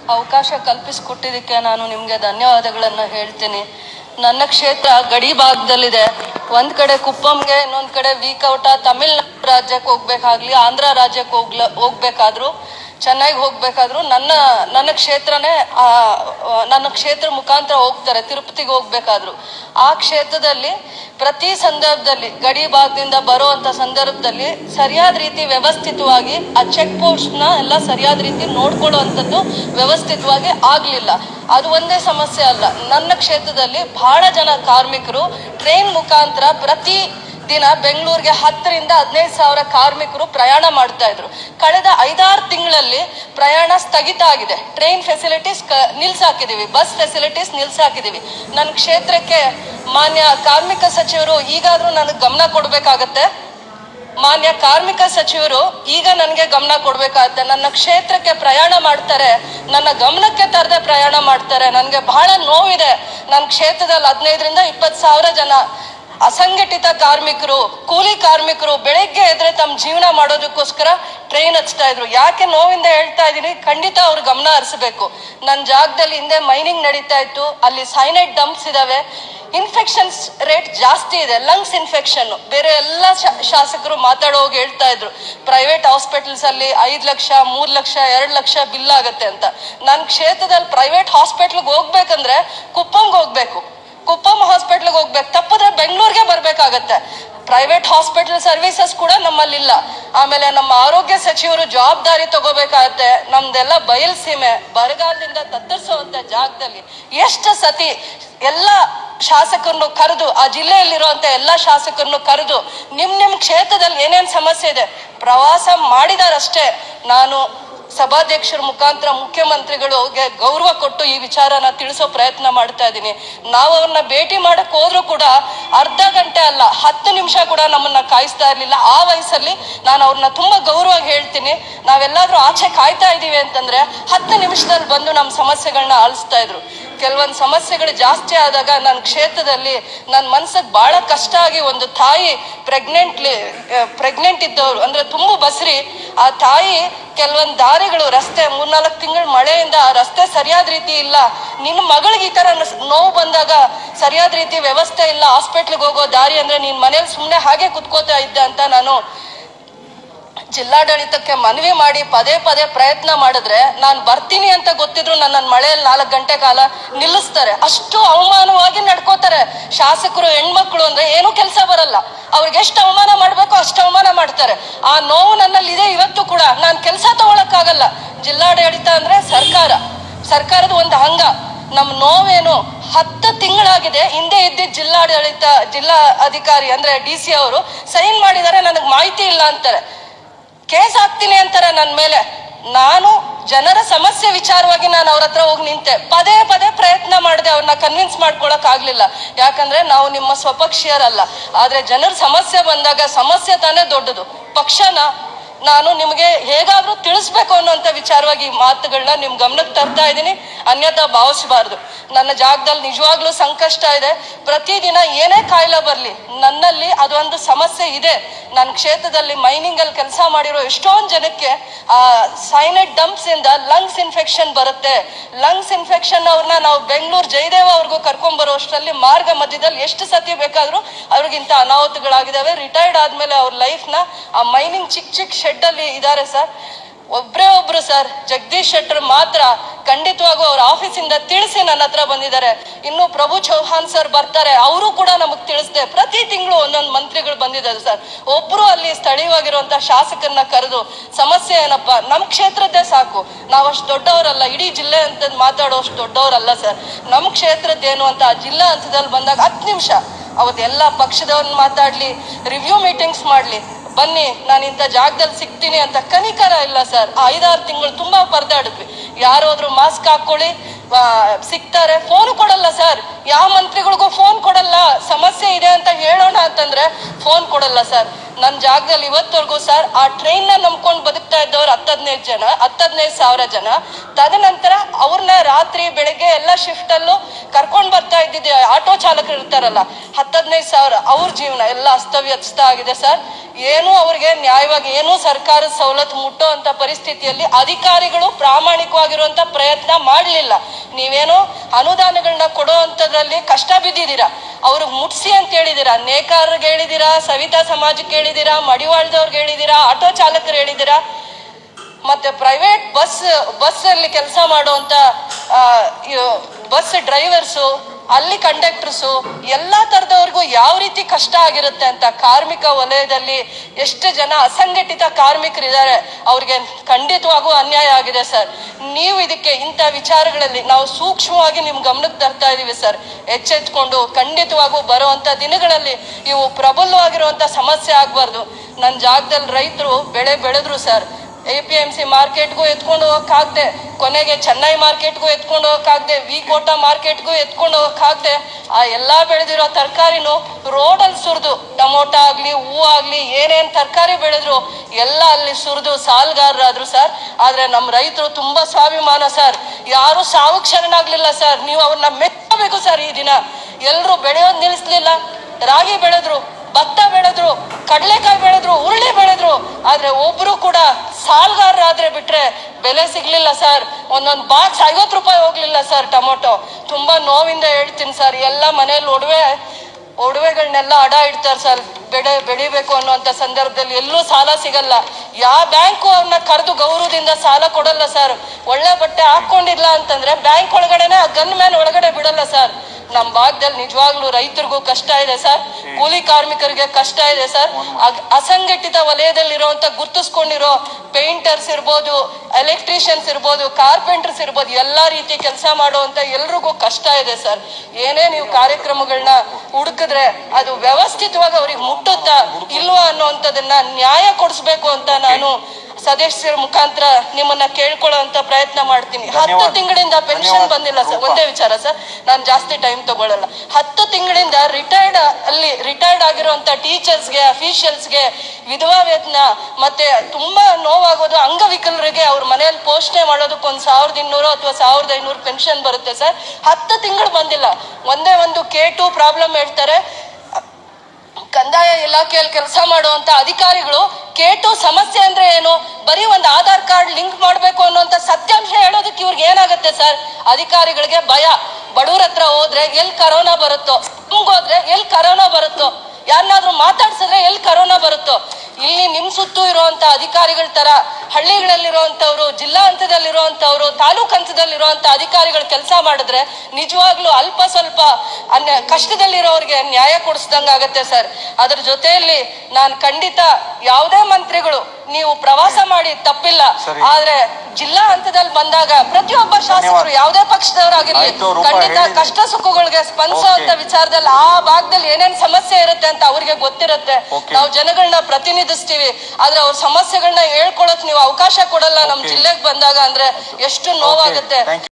ಅವಕಾಶ ಕಲ್ಪಿಸಿಕೊಟ್ಟಿದ್ದಕ್ಕೆ ನಾನು ನಿಮಗೆ ಧನ್ಯವಾದಗಳನ್ನು ಹೇಳ್ತೀನಿ ನನ್ನ ಕ್ಷೇತ್ರ ಗಡಿ ಭಾಗದಲ್ಲಿದೆ ಒಂದ್ ಕಡೆ ಕುಪ್ಪಂಗೆ ಇನ್ನೊಂದ್ ಕಡೆ ವೀಕೌಟ ತಮಿಳ್ನಾಡು ರಾಜ್ಯಕ್ಕೆ ಹೋಗ್ಬೇಕಾಗ್ಲಿ ಆಂಧ್ರ ರಾಜ್ಯಕ್ಕೆ ಹೋಗ್ಲ ಹೋಗ್ಬೇಕಾದ್ರು ಚೆನ್ನೈಗೆ ಹೋಗ್ಬೇಕಾದ್ರು ನನ್ನ ನನ್ನ ಕ್ಷೇತ್ರನೇ ಆ, ಆ, ನನ್ನ ಕ್ಷೇತ್ರ ಮುಖಾಂತರ ಹೋಗ್ತಾರೆ ತಿರುಪತಿಗೆ ಹೋಗ್ಬೇಕಾದ್ರು ಆ ಕ್ಷೇತ್ರದಲ್ಲಿ ಪ್ರತಿ ಸಂದರ್ಭದಲ್ಲಿ ಗಡಿ ಭಾಗದಿಂದ ಬರುವಂತ ಸಂದರ್ಭದಲ್ಲಿ ಸರಿಯಾದ ರೀತಿ ವ್ಯವಸ್ಥಿತವಾಗಿ ಆ ಚೆಕ್ ಪೋಸ್ಟ್ ನ ಎಲ್ಲ ಸರಿಯಾದ ರೀತಿ ನೋಡ್ಕೊಳ್ಳುವಂಥದ್ದು ವ್ಯವಸ್ಥಿತವಾಗಿ ಆಗ್ಲಿಲ್ಲ ಅದು ಒಂದೇ ಸಮಸ್ಯೆ ಅಲ್ಲ ನನ್ನ ಕ್ಷೇತ್ರದಲ್ಲಿ ಬಹಳ ಜನ ಕಾರ್ಮಿಕರು ಟ್ರೈನ್ ಮುಖಾಂತರ ಪ್ರತಿ ದಿನ ಬೆಂಗಳೂರಿಗೆ ಹತ್ತರಿಂದ ಹದಿನೈದು ಸಾವಿರ ಕಾರ್ಮಿಕರು ಪ್ರಯಾಣ ಮಾಡ್ತಾ ಇದ್ರು ಕಳೆದ ಐದಾರು ತಿಂಗಳಲ್ಲಿ ಪ್ರಯಾಣ ಸ್ಥಗಿತ ಆಗಿದೆ ಟ್ರೈನ್ ಫೆಸಿಲಿಟೀಸ್ ನಿಲ್ಸಾಕಿದೀವಿ ಬಸ್ ಫೆಸಿಲಿಟೀಸ್ ನಿಲ್ಸಾಕಿದೀವಿ ನನ್ನ ಕ್ಷೇತ್ರಕ್ಕೆ ಮಾನ್ಯ ಕಾರ್ಮಿಕ ಸಚಿವರು ಈಗಾದ್ರೂ ನನಗೆ ಗಮನ ಕೊಡ್ಬೇಕಾಗತ್ತೆ ಮಾನ್ಯ ಕಾರ್ಮಿಕ ಸಚಿವರು ಈಗ ನನಗೆ ಗಮನ ಕೊಡ್ಬೇಕಾಗತ್ತೆ ನನ್ನ ಕ್ಷೇತ್ರಕ್ಕೆ ಪ್ರಯಾಣ ಮಾಡ್ತಾರೆ ನನ್ನ ಗಮನಕ್ಕೆ ತರದೆ ಪ್ರಯಾಣ ಮಾಡ್ತಾರೆ ನನಗೆ ಬಹಳ ನೋವಿದೆ ನನ್ನ ಕ್ಷೇತ್ರದಲ್ಲಿ ಹದಿನೈದರಿಂದ ಇಪ್ಪತ್ತು ಸಾವಿರ ಜನ ಅಸಂಘಟಿತ ಕಾರ್ಮಿಕರು ಕೂಲಿ ಕಾರ್ಮಿಕರು ಬೆಳಗ್ಗೆ ಎದ್ರೆ ತಮ್ಮ ಜೀವನ ಮಾಡೋದಕ್ಕೋಸ್ಕರ ಟ್ರೈನ್ ಹಚ್ತಾ ಇದ್ರು ಯಾಕೆ ನೋವಿಂದ ಹೇಳ್ತಾ ಇದೀನಿ ಖಂಡಿತ ಅವ್ರ ಗಮನ ಹರಿಸಬೇಕು ನನ್ನ ಜಾಗದಲ್ಲಿ ಹಿಂದೆ ಮೈನಿಂಗ್ ನಡೀತಾ ಇತ್ತು ಅಲ್ಲಿ ಸೈನೈಡ್ ಡಂಪ್ಸ್ ಇದಾವೆ ಇನ್ಫೆಕ್ಷನ್ಸ್ ರೇಟ್ ಜಾಸ್ತಿ ಇದೆ ಲಂಗ್ಸ್ ಇನ್ಫೆಕ್ಷನ್ ಬೇರೆ ಎಲ್ಲ ಶಾ- ಶಾಸಕರು ಮಾತಾಡೋಗಿ ಹೇಳ್ತಾ ಇದ್ರು ಪ್ರೈವೇಟ್ ಹಾಸ್ಪಿಟಲ್ಸ್ ಅಲ್ಲಿ ಐದ್ ಲಕ್ಷ ಮೂರ್ ಲಕ್ಷ ಎರಡ್ ಲಕ್ಷ ಬಿಲ್ ಆಗತ್ತೆ ಅಂತ ನನ್ನ ಕ್ಷೇತ್ರದಲ್ಲಿ ಪ್ರೈವೇಟ್ ಹಾಸ್ಪಿಟ್ಲ್ಗೆ ಹೋಗ್ಬೇಕಂದ್ರೆ ಕುಪ್ಪಂಗೆ ಹೋಗ್ಬೇಕು ಕುಪ್ಪಂ ಹಾಸ್ಪಿಟ್ಲ್ಗೆ ಹೋಗ್ಬೇಕು ತಪ್ಪಿದ್ರೆ ಬೆಂಗಳೂರಿಗೆ ಬರ್ಬೇಕಾಗತ್ತೆ ಪ್ರೈವೇಟ್ ಹಾಸ್ಪಿಟಲ್ ಸರ್ವಿಸಸ್ ಕೂಡ ನಮ್ಮಲ್ಲಿಲ್ಲ ಆಮೇಲೆ ನಮ್ಮ ಆರೋಗ್ಯ ಸಚಿವರು ಜವಾಬ್ದಾರಿ ತಗೋಬೇಕಾಗತ್ತೆ ನಮ್ದೆಲ್ಲ ಬಯಲ್ ಸೀಮೆ ಬರಗಾಲದಿಂದ ತತ್ತರಿಸುವಂತ ಜಾಗದಲ್ಲಿ ಎಷ್ಟು ಸತಿ ಎಲ್ಲ ಶಾಸಕರನ್ನು ಕರೆದು ಆ ಜಿಲ್ಲೆಯಲ್ಲಿರುವಂತ ಎಲ್ಲ ಶಾಸಕರನ್ನು ಕರೆದು ನಿಮ್ ನಿಮ್ ಕ್ಷೇತ್ರದಲ್ಲಿ ಏನೇನ್ ಸಮಸ್ಯೆ ಇದೆ ಪ್ರವಾಸ ಮಾಡಿದಾರಷ್ಟೇ ನಾನು ಸಭಾಧ್ಯಕ್ಷರ ಮುಖಾಂತರ ಮುಖ್ಯಮಂತ್ರಿಗಳಿಗೆ ಗೌರವ ಕೊಟ್ಟು ಈ ವಿಚಾರನ ತಿಳಿಸೋ ಪ್ರಯತ್ನ ಮಾಡ್ತಾ ಇದ್ದೀನಿ ನಾವು ಅವ್ರನ್ನ ಭೇಟಿ ಮಾಡಕ್ ಹೋದ್ರು ಕೂಡ ಅರ್ಧ ಗಂಟೆ ಅಲ್ಲ ಹತ್ತು ನಿಮಿಷ ಕೂಡ ನಮ್ಮನ್ನ ಕಾಯಿಸ್ತಾ ಇರ್ಲಿಲ್ಲ ಆ ವಯಸ್ಸಲ್ಲಿ ನಾನು ಅವ್ರನ್ನ ತುಂಬಾ ಗೌರವವಾಗಿ ಹೇಳ್ತೀನಿ ನಾವೆಲ್ಲಾದ್ರೂ ಆಚೆ ಕಾಯ್ತಾ ಇದೀವಿ ಅಂತಂದ್ರೆ ಹತ್ತು ನಿಮಿಷದಲ್ಲಿ ಬಂದು ನಮ್ಮ ಸಮಸ್ಯೆಗಳನ್ನ ಆಲಿಸ್ತಾ ಇದ್ರು ಕೆಲವೊಂದು ಸಮಸ್ಯೆಗಳು ಜಾಸ್ತಿ ಆದಾಗ ನನ್ನ ಕ್ಷೇತ್ರದಲ್ಲಿ ನನ್ನ ಮನ್ಸಿಗೆ ಬಹಳ ಕಷ್ಟ ಆಗಿ ಒಂದು ತಾಯಿ ಪ್ರೆಗ್ನೆಂಟ್ಲಿ ಪ್ರೆಗ್ನೆಂಟ್ ಇದ್ದವರು ಅಂದ್ರೆ ತುಂಬು ಬಸ್ರಿ ಆ ತಾಯಿ ಕೆಲವೊಂದು ದಾರಿಗಳು ರಸ್ತೆ ಮೂರ್ನಾಲ್ಕು ತಿಂಗಳ ಮಳೆಯಿಂದ ಆ ರಸ್ತೆ ಸರಿಯಾದ ರೀತಿ ಇಲ್ಲ ನಿನ್ನ ಮಗಳಿಗೆ ಈ ತರ ನಸ್- ನೋವು ಬಂದಾಗ ಸರಿಯಾದ ರೀತಿ ವ್ಯವಸ್ಥೆ ಇಲ್ಲ ಹಾಸ್ಪಿಟ್ಲಿಗೆ ಹೋಗೋ ದಾರಿ ಅಂದ್ರೆ ನೀನ್ ಮನೇಲಿ ಸುಮ್ಮನೆ ಹಾಗೆ ಕುತ್ಕೋತಾ ಇದ್ದೆ ಅಂತ ನಾನು ಜಿಲ್ಲಾಡಳಿತಕ್ಕೆ ಮನವಿ ಮಾಡಿ ಪದೇ ಪದೇ ಪ್ರಯತ್ನ ಮಾಡಿದ್ರೆ ನಾನು ಬರ್ತೀನಿ ಅಂತ ಗೊತ್ತಿದ್ರು ನನ್ನ ಮಳೆಯಲ್ಲಿ ನಾಲ್ಕು ಗಂಟೆ ಕಾಲ ನಿಲ್ಲಿಸ್ತಾರೆ ಅಷ್ಟು ಅವಮಾನವಾಗಿ ನಡ್ಕೋತಾರೆ ಶಾಸಕರು ಹೆಣ್ಮಕ್ಳು ಅಂದ್ರೆ ಏನೂ ಕೆಲಸ ಬರಲ್ಲ ಅವ್ರಿಗೆ ಎಷ್ಟು ಅವಮಾನ ಮಾಡ್ಬೇಕೋ ಅಷ್ಟು ಅವಮಾನ ಮಾಡ್ತಾರೆ ಆ ನೋವು ನನ್ನಲ್ಲಿ ಇದೆ ಇವತ್ತು ಕೂಡ ನಾನು ಕೆಲಸ ತಗೊಳಕ್ಕಾಗಲ್ಲ ಜಿಲ್ಲಾಡಳಿತ ಅಂದ್ರೆ ಸರ್ಕಾರ ಸರ್ಕಾರದ ಒಂದು ಅಂಗ ನಮ್ ನೋವೇನು ಹತ್ತು ತಿಂಗಳಾಗಿದೆ ಹಿಂದೆ ಇದ್ದಿದ್ದ ಜಿಲ್ಲಾಡಳಿತ ಜಿಲ್ಲಾ ಅಧಿಕಾರಿ ಅಂದ್ರೆ ಡಿ ಸಿ ಅವರು ಸೈನ್ ಮಾಡಿದ್ದಾರೆ ನನಗೆ ಮಾಹಿತಿ ಇಲ್ಲ ಅಂತಾರೆ ಕೇಸ್ ಹಾಕ್ತೀನಿ ಅಂತಾರೆ ನನ್ನ ಮೇಲೆ ನಾನು ಜನರ ಸಮಸ್ಯೆ ವಿಚಾರವಾಗಿ ನಾನು ಅವ್ರ ಹತ್ರ ಹೋಗಿ ನಿಂತೆ ಪದೇ ಪದೇ ಪ್ರಯತ್ನ ಮಾಡಿದೆ ಅವ್ರನ್ನ ಕನ್ವಿನ್ಸ್ ಮಾಡ್ಕೊಳಕ್ ಆಗ್ಲಿಲ್ಲ ಯಾಕಂದ್ರೆ ನಾವು ನಿಮ್ಮ ಸ್ವಪಕ್ಷೀಯರಲ್ಲ ಆದ್ರೆ ಜನರ ಸಮಸ್ಯೆ ಬಂದಾಗ ಸಮಸ್ಯೆ ತಾನೇ ದೊಡ್ಡದು ಪಕ್ಷನ ನಾನು ನಿಮಗೆ ಹೇಗಾದ್ರೂ ತಿಳಿಸ್ಬೇಕು ಅನ್ನೋಂಥ ವಿಚಾರವಾಗಿ ಈ ಮಾತುಗಳನ್ನ ನಿಮ್ ಗಮನಕ್ಕೆ ತರ್ತಾ ಇದ್ದೀನಿ ಅನ್ಯಥಾ ಭಾವಿಸಬಾರ್ದು ನನ್ನ ಜಾಗದಲ್ಲಿ ನಿಜವಾಗ್ಲೂ ಸಂಕಷ್ಟ ಇದೆ ಪ್ರತಿದಿನ ಏನೇ ಕಾಯಿಲೆ ಬರ್ಲಿ ನನ್ನಲ್ಲಿ ಅದೊಂದು ಸಮಸ್ಯೆ ಇದೆ ನನ್ನ ಕ್ಷೇತ್ರದಲ್ಲಿ ಮೈನಿಂಗ್ ಅಲ್ಲಿ ಕೆಲಸ ಮಾಡಿರೋ ಎಷ್ಟೊಂದು ಜನಕ್ಕೆ ಆ ಸೈನೈಡ್ ಡಂಪ್ಸ್ ಇಂದ ಲಂಗ್ಸ್ ಇನ್ಫೆಕ್ಷನ್ ಬರುತ್ತೆ ಲಂಗ್ಸ್ ಇನ್ಫೆಕ್ಷನ್ ಅವ್ರನ್ನ ನಾವು ಬೆಂಗಳೂರು ಜಯದೇವ ಅವ್ರಿಗೂ ಕರ್ಕೊಂಡ್ ಬರೋ ಅಷ್ಟರಲ್ಲಿ ಮಾರ್ಗ ಮಧ್ಯದಲ್ಲಿ ಎಷ್ಟು ಸತಿ ಬೇಕಾದ್ರೂ ಅವ್ರಿಗಿಂತ ಅನಾಹುತಗಳಾಗಿದ್ದಾವೆ ರಿಟೈರ್ಡ್ ಆದ್ಮೇಲೆ ಅವ್ರ ಲೈಫ್ ನ ಆ ಮೈನಿಂಗ್ ಚಿಕ್ಕ ಚಿಕ್ಕ ಶೆಡ್ ಅಲ್ಲಿ ಇದಾರೆ ಸರ್ ಒಬ್ರೇ ಒಬ್ರು ಸರ್ ಜಗದೀಶ್ ಶೆಟ್ಟರ್ ಮಾತ್ರ ಖಂಡಿತವಾಗೂ ಅವ್ರ ಆಫೀಸಿಂದ ತಿಳಿಸಿ ನನ್ನ ಹತ್ರ ಬಂದಿದ್ದಾರೆ ಇನ್ನು ಪ್ರಭು ಚೌಹಾನ್ ಸರ್ ಬರ್ತಾರೆ ಅವರು ಕೂಡ ನಮಗ್ ತಿಳಿಸ್ದೆ ಪ್ರತಿ ತಿಂಗಳು ಒಂದೊಂದು ಮಂತ್ರಿಗಳು ಬಂದಿದ್ದಾರೆ ಸರ್ ಒಬ್ರು ಅಲ್ಲಿ ಸ್ಥಳೀಯವಾಗಿರುವಂತ ಶಾಸಕರನ್ನ ಕರೆದು ಸಮಸ್ಯೆ ಏನಪ್ಪ ನಮ್ ಕ್ಷೇತ್ರದ್ದೇ ಸಾಕು ನಾವಷ್ಟು ದೊಡ್ಡವರಲ್ಲ ಇಡೀ ಜಿಲ್ಲೆ ಅಂತ ಮಾತಾಡೋಷ್ಟು ದೊಡ್ಡವರಲ್ಲ ಸರ್ ನಮ್ ಕ್ಷೇತ್ರದ್ದೇನು ಅಂತ ಆ ಜಿಲ್ಲಾ ಹಂತದಲ್ಲಿ ಬಂದಾಗ ಹತ್ತು ನಿಮಿಷ ಅವತ್ತೆಲ್ಲ ಪಕ್ಷದವ್ರನ್ನ ಮಾತಾಡ್ಲಿ ರಿವ್ಯೂ ಮೀಟಿಂಗ್ಸ್ ಮಾಡ್ಲಿ ಬನ್ನಿ ನಾನು ಇಂಥ ಜಾಗದಲ್ಲಿ ಸಿಗ್ತೀನಿ ಅಂತ ಕನಿಕರ ಇಲ್ಲ ಸರ್ ಐದಾರು ತಿಂಗಳು ತುಂಬಾ ಪರದಾಡಿದ್ವಿ ಯಾರಾದ್ರೂ ಮಾಸ್ಕ್ ಹಾಕೊಳ್ಳಿ ಆ, ಸಿಗ್ತಾರೆ ಫೋನ್ ಕೊಡಲ್ಲ ಸರ್ ಯಾವ ಮಂತ್ರಿಗಳಿಗೂ ಫೋನ್ ಕೊಡಲ್ಲ ಸಮಸ್ಯೆ ಇದೆ ಅಂತ ಹೇಳೋಣ ಅಂತಂದ್ರೆ ಫೋನ್ ಕೊಡಲ್ಲ ಸರ್ ನನ್ನ ಜಾಗದಲ್ಲಿ ಇವತ್ತವರೆಗೂ ಸರ್ ಆ ಟ್ರೈನ್ ನ ನಂಬ್ಕೊಂಡು ಬದುಕ್ತಾ ಇದ್ದವ್ರು ಹತ್ತದ್ನೈದು ಜನ ಹತ್ತದ್ನೈದು ಸಾವಿರ ಜನ ತದನಂತರ ಅವ್ರನ್ನ ರಾತ್ರಿ ಬೆಳಗ್ಗೆ ಎಲ್ಲ ಶಿಫ್ಟ್ ಅಲ್ಲೂ ಕರ್ಕೊಂಡ್ ಬರ್ತಾ ಇದ್ದಿದ್ದೆ ಆಟೋ ಚಾಲಕರು ಇರ್ತಾರಲ್ಲ ಹತ್ತದ್ನೈದು ಸಾವಿರ ಅವ್ರ ಜೀವನ ಎಲ್ಲ ಅಸ್ತವ್ಯಸ್ತ ಆಗಿದೆ ಸರ್ ಏನು ಅವ್ರಿಗೆ ನ್ಯಾಯವಾಗಿ ಏನೂ ಸರ್ಕಾರದ ಸವಲತ್ತು ಮುಟ್ಟೋ ಅಂತ ಪರಿಸ್ಥಿತಿಯಲ್ಲಿ ಅಧಿಕಾರಿಗಳು ಪ್ರಾಮಾಣಿಕವಾಗಿರುವಂತ ಪ್ರಯತ್ನ ಮಾಡಲಿಲ್ಲ ನೀವೇನೋ ಅನುದಾನಗಳನ್ನ ಕೊಡೋ ಅಂತದ್ರಲ್ಲಿ ಕಷ್ಟ ಬಿದ್ದಿದ್ದೀರಾ ಅವ್ರಿಗೆ ಮುಟ್ಸಿ ಅಂತ ಹೇಳಿದೀರಾ ನೇಕಾರರಿಗೆ ಹೇಳಿದೀರಾ ಸವಿತಾ ಸಮಾಜಕ್ಕೆ ಹೇಳಿದೀರಾ ಮಡಿವಾಳ್ದವ್ರಿಗೆ ಹೇಳಿದೀರಾ ಆಟೋ ಚಾಲಕರು ಹೇಳಿದೀರಾ ಮತ್ತೆ ಪ್ರೈವೇಟ್ ಬಸ್ ಬಸ್ ಅಲ್ಲಿ ಕೆಲಸ ಮಾಡುವಂತ ಬಸ್ ಡ್ರೈವರ್ಸು ಅಲ್ಲಿ ಕಂಡಕ್ಟರ್ಸು ಎಲ್ಲಾ ತರದವ್ರಿಗೂ ಯಾವ ರೀತಿ ಕಷ್ಟ ಆಗಿರುತ್ತೆ ಅಂತ ಕಾರ್ಮಿಕ ವಲಯದಲ್ಲಿ ಎಷ್ಟು ಜನ ಅಸಂಘಟಿತ ಕಾರ್ಮಿಕರಿದ್ದಾರೆ ಅವ್ರಿಗೆ ಖಂಡಿತವಾಗೂ ಅನ್ಯಾಯ ಆಗಿದೆ ಸರ್ ನೀವು ಇದಕ್ಕೆ ಇಂಥ ವಿಚಾರಗಳಲ್ಲಿ ನಾವು ಸೂಕ್ಷ್ಮವಾಗಿ ನಿಮ್ ಗಮನಕ್ಕೆ ತರ್ತಾ ಇದೀವಿ ಸರ್ ಎಚ್ಚೆತ್ಕೊಂಡು ಖಂಡಿತವಾಗೂ ಬರುವಂತ ದಿನಗಳಲ್ಲಿ ಇವು ಪ್ರಬಲವಾಗಿರುವಂತ ಸಮಸ್ಯೆ ಆಗ್ಬಾರ್ದು ನನ್ನ ಜಾಗದಲ್ಲಿ ರೈತರು ಬೆಳೆ ಬೆಳೆದ್ರು sir A P M C ಮಾರ್ಕೆಟ್ಗೂ ಎತ್ಕೊಂಡು ಹೋಗಕ್ಕಾಗ್ದೆ ಕೊನೆಗೆ ಚೆನ್ನೈ ಮಾರ್ಕೆಟ್ಗೂ ಎತ್ಕೊಂಡು ಹೋಗಕ್ಕಾಗ್ದೆ ವಿ ಕೋಟ ಮಾರ್ಕೆಟ್ಗೂ ಎತ್ಕೊಂಡು ಹೋಗಕ್ಕಾಗ್ದೆ ಆ ಎಲ್ಲಾ ಬೆಳೆದಿರೋ ತರಕಾರಿನೂ ರೋಡಲ್ಲಿ ಸುರಿದು ಟೊಮೊಟೊ ಆಗ್ಲಿ ಹೂವು ಆಗ್ಲಿ ಏನೇನ್ ತರಕಾರಿ ಬೆಳೆದ್ರು ಎಲ್ಲ ಅಲ್ಲಿ ಸುರಿದು ಸಾಲ್ಗಾರರಾದ್ರು ಸರ್ ಆದ್ರೆ ನಮ್ಮ ರೈತರು ತುಂಬಾ ಸ್ವಾಭಿಮಾನ ಸರ್ ಯಾರು ಸಾವು ಶರಣಾಗ್ಲಿಲ್ಲ ಸರ್ ನೀವು ಅವ್ರನ್ನ ಮೆಚ್ಚಬೇಕು ಸರ್ ಈ ದಿನ ಎಲ್ರು ಬೆಳೆಯೋದ್ ನಿಲ್ಲಿಸ್ಲಿಲ್ಲ ರಾಗಿ ಬೆಳೆದ್ರು ಭತ್ತ ಬೆಳೆದ್ರು ಕಡಲೆಕಾಯಿ ಬೆಳೆದ್ರು ಉರುಳಿ ಬೆಳೆದ್ರು ಆದ್ರೆ ಒಬ್ರು ಕೂಡ ಸಾಲ್ಗಾರರಾದ್ರೆ ಬಿಟ್ರೆ ಬೆಲೆ ಸಿಗ್ಲಿಲ್ಲ ಸರ್ ಒಂದೊಂದ್ ಬಾಕ್ಸ್ ಐವತ್ತು ರೂಪಾಯಿ ಹೋಗ್ಲಿಲ್ಲ ಸರ್ ಟೊಮೊಟೊ ತುಂಬಾ ನೋವಿಂದ ಹೇಳ್ತೀನಿ ಸರ್ ಎಲ್ಲ ಮನೇಲಿ ಒಡವೆ ಒಡವೆಗಳನ್ನೆಲ್ಲ ಅಡ ಇಡ್ತಾರೆ ಸರ್ ಬೆಳೆ ಬೆಳಿಬೇಕು ಅನ್ನುವಂತ ಸಂದರ್ಭದಲ್ಲಿ ಎಲ್ಲೂ ಸಾಲ ಸಿಗಲ್ಲ ಯಾವ ಬ್ಯಾಂಕು ಅವ್ರನ್ನ ಕರೆದು ಗೌರವದಿಂದ ಸಾಲ ಕೊಡಲ್ಲ ಸರ್ ಒಳ್ಳೆ ಬಟ್ಟೆ ಹಾಕೊಂಡಿಲ್ಲ ಅಂತಂದ್ರೆ ಬ್ಯಾಂಕ್ ಒಳಗಡೆನೆ ಗನ್ ಮ್ಯಾನ್ ಒಳಗಡೆ ಬಿಡಲ್ಲ ಸರ್ ನಮ್ ಭಾಗದಲ್ಲಿ ನಿಜವಾಗ್ಲೂ ರೈತರಿಗೂ ಕಷ್ಟ ಇದೆ ಸರ್ ಕೂಲಿ ಕಾರ್ಮಿಕರಿಗೆ ಕಷ್ಟ ಇದೆ ಸರ್ ಅಗ್- ಅಸಂಘಟಿತ ವಲಯದಲ್ಲಿರುವಂತ ಗುರ್ತಿಸ್ಕೊಂಡಿರೋ ಪೇಂಟರ್ಸ್ ಇರ್ಬೋದು ಎಲೆಕ್ಟ್ರಿಷಿಯನ್ಸ್ ಇರ್ಬೋದು ಕಾರ್ಪೆಂಟರ್ಸ್ ಇರ್ಬೋದು ಎಲ್ಲಾ ರೀತಿ ಕೆಲಸ ಮಾಡುವಂತ ಎಲ್ರಿಗೂ ಕಷ್ಟ ಇದೆ ಸರ್ ಏನೇ ನೀವು ಕಾರ್ಯಕ್ರಮಗಳನ್ನ ಹುಡುಕಿದ್ರೆ ಅದು ವ್ಯವಸ್ಥಿತವಾಗಿ ಅವ್ರಿಗೆ ಮುಟ್ಟುತ್ತಾ ಇಲ್ವಾ ಅನ್ನುವಂಥದ್ದನ್ನ ನ್ಯಾಯ ಕೊಡಿಸ್ಬೇಕು ಅಂತ ನಾನು ಸದಸ್ಯರ ಮುಖಾಂತರ ನಿಮ್ಮನ್ನ ಕೇಳ್ಕೊಳ್ಳುವಂತ ಪ್ರಯತ್ನ ಮಾಡ್ತೀನಿ ಹತ್ತು ಧನ್ಯವಾದ. ತಿಂಗಳಿಂದ ಪೆನ್ಷನ್ ಧನ್ಯವಾದ. ಬಂದಿಲ್ಲ ಸರ್ ರೂಪಾ. ಒಂದೇ ವಿಚಾರ ಸರ್ ನಾನು ಜಾಸ್ತಿ ಟೈಮ್ ತಗೊಳ್ಳಲ್ಲ ಹತ್ತು ತಿಂಗಳಿಂದ ರಿಟೈರ್ಡ್ ಅಲ್ಲಿ ರಿಟೈರ್ಡ್ ಆಗಿರುವಂತ ಟೀಚರ್ಸ್ಗೆ ಅಫಿಷಿಯಲ್ಸ್ಗೆ ವಿಧವಾ ವೇತನ ಮತ್ತೆ ತುಂಬಾ ನೋವಾಗೋದು ಅಂಗವಿಕಲರಿಗೆ ಅವ್ರ ಮನೆಯಲ್ಲಿ ಪೋಷಣೆ ಮಾಡೋದಕ್ಕೆ ಒಂದ್ ಸಾವಿರದ ಇನ್ನೂರು ಅಥವಾ ಸಾವಿರದ ಐನೂರು ಪೆನ್ಷನ್ ಬರುತ್ತೆ ಸರ್ ಹತ್ತು ತಿಂಗಳು ಬಂದಿಲ್ಲ ಒಂದೇ ಒಂದು ಕೆ ಟು ಪ್ರಾಬ್ಲಮ್ ಹೇಳ್ತಾರೆ ಕಂದಾಯ ಇಲಾಖೆಯಲ್ಲಿ ಕೆಲಸ ಮಾಡುವಂತ ಅಧಿಕಾರಿಗಳು ಕೇಟು ಸಮಸ್ಯೆ ಅಂದ್ರೆ ಏನು ಬರೀ ಒಂದು ಆಧಾರ್ ಕಾರ್ಡ್ ಲಿಂಕ್ ಮಾಡ್ಬೇಕು ಅನ್ನುವಂತ ಸತ್ಯಾಂಶ ಹೇಳೋದಕ್ಕೆ ಇವ್ರಿಗೆ ಏನಾಗುತ್ತೆ ಸರ್ ಅಧಿಕಾರಿಗಳಿಗೆ ಭಯ ಬಡವ್ರ ಹತ್ರ ಹೋದ್ರೆ ಎಲ್ಲಿ ಕರೋನಾ ಬರುತ್ತೋ ಹೋದ್ರೆ ಎಲ್ಲಿ ಕರೋನಾ ಬರುತ್ತೋ ಯಾರನ್ನಾದ್ರೂ ಮಾತಾಡ್ಸಿದ್ರೆ ಎಲ್ಲಿ ಕರೋನಾ ಬರುತ್ತೋ ಇಲ್ಲಿ ನಿಮ್ ಸುತ್ತೂ ಇರುವಂತ ಅಧಿಕಾರಿಗಳ ತರ ಹಳ್ಳಿಗಳಲ್ಲಿರುವಂತವ್ರು ಜಿಲ್ಲಾ ಹಂತದಲ್ಲಿರುವಂತವ್ರು ತಾಲೂಕ್ ಹಂತದಲ್ಲಿರುವಂತ ಅಧಿಕಾರಿಗಳು ಕೆಲಸ ಮಾಡಿದ್ರೆ ನಿಜವಾಗ್ಲೂ ಅಲ್ಪ ಸ್ವಲ್ಪ ಅನ್ಯ ಕಷ್ಟದಲ್ಲಿರೋರಿಗೆ ನ್ಯಾಯ ಕೊಡಿಸ್ದಂಗ ಆಗತ್ತೆ ಸರ್ ಅದ್ರ ಜೊತೆಯಲ್ಲಿ ನಾನು ಖಂಡಿತ ಯಾವುದೇ ಮಂತ್ರಿಗಳು ನೀವು ಪ್ರವಾಸ ಮಾಡಿ ತಪ್ಪಿಲ್ಲ ಸರಿ. ಆದ್ರೆ ಜಿಲ್ಲಾ ಹಂತದಲ್ಲಿ ಬಂದಾಗ ಪ್ರತಿಯೊಬ್ಬ ಶಾಸಕರು ಧನ್ಯವಾದ. ಯಾವುದೇ ಪಕ್ಷದವರಾಗಿರ್ಲಿ ಆಯ್ತು, ರೂಪಾ ಖಂಡಿತ ಹೇಳಿದ್ರಿ. ಕಷ್ಟ ಸುಖಗಳಿಗೆ ಸ್ಪಂದಿಸುವಂತ Okay. ವಿಚಾರದಲ್ಲಿ ಆ ಭಾಗದಲ್ಲಿ ಏನೇನ್ ಸಮಸ್ಯೆ ಇರುತ್ತೆ ಅಂತ ಅವ್ರಿಗೆ ಗೊತ್ತಿರುತ್ತೆ Okay. ನಾವು ಜನಗಳನ್ನ ಪ್ರತಿನಿಧಿಸ್ತೀವಿ ಆದ್ರೆ ಅವ್ರ ಸಮಸ್ಯೆಗಳನ್ನ ಹೇಳ್ಕೊಳಕ್ ನೀವು ಅವಕಾಶ ಕೊಡಲ್ಲ ನಮ್ Okay. ಜಿಲ್ಲೆಗೆ ಬಂದಾಗ ಅಂದ್ರೆ ಎಷ್ಟು ನೋವಾಗುತ್ತೆ Thank you.